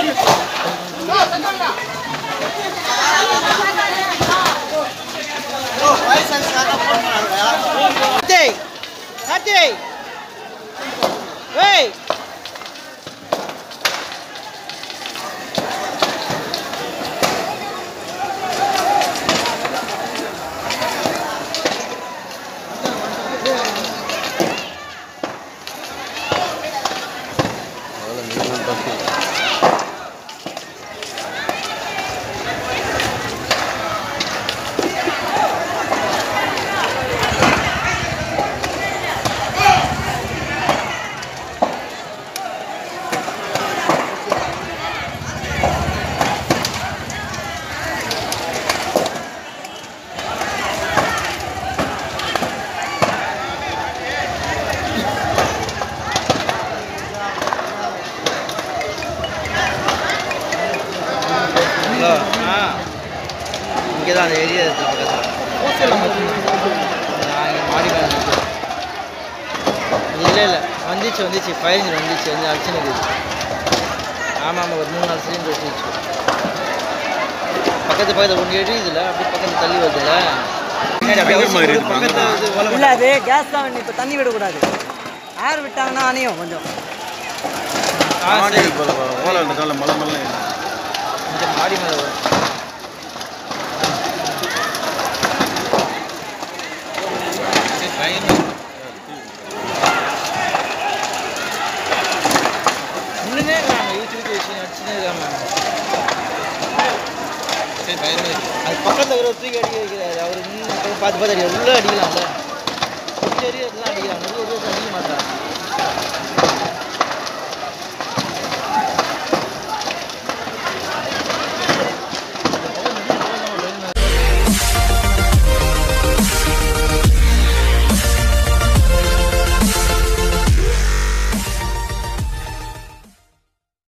கார்த்திக் கார்த்திக் ஏய் ஹலோ ஆ இங்கே தான் அந்த ஏரியா இருக்கு பக்கத்தில் நான் இங்கே மாடி மேலே நிற்கிறேன் இல்லை இல்லை வந்துச்சு வந்துச்சு ஃபயர் இன்ஜின் வந்துச்சு வந்து அடிச்சு நிற்குது ஆமாம் ஆமாம் ஒரு மூணு நாலு சிலிண்டர் வச்சுச்சு பக்கத்து பக்கத்தில் ஒன்று எரியுதுல அப்படியே பக்கத்தில் தள்ளி வருதுல பின்னாடி அப்படியே அவசியம் போது பக்கத்துல இது ஒலை இல்லை அது கேஸ் தான் வேணும் இப்போ தண்ணி விடக்கூடாது ஏர் விட்டாங்கன்னா அணையும் கொஞ்சம் ஆ, சரி. ஓலை மலை மலை இந்த மாடி மேலே வரும் நின்றுனே இருக்காங்க யூடியூப் வச்சு அடிச்சுனே இருக்காங்க அது பக்கத்தில் இருக்கிற தூக்கி அடிக்க வைக்கிறாரு அவர் நின்று பார்த்து பார்த்து அடிக்கிறார் உள்ளே அடிக்கலாம்ல சரி அதெல்லாம் அடிக்கலாம் உள்ள ஒரு அடிக்க மாட்டார்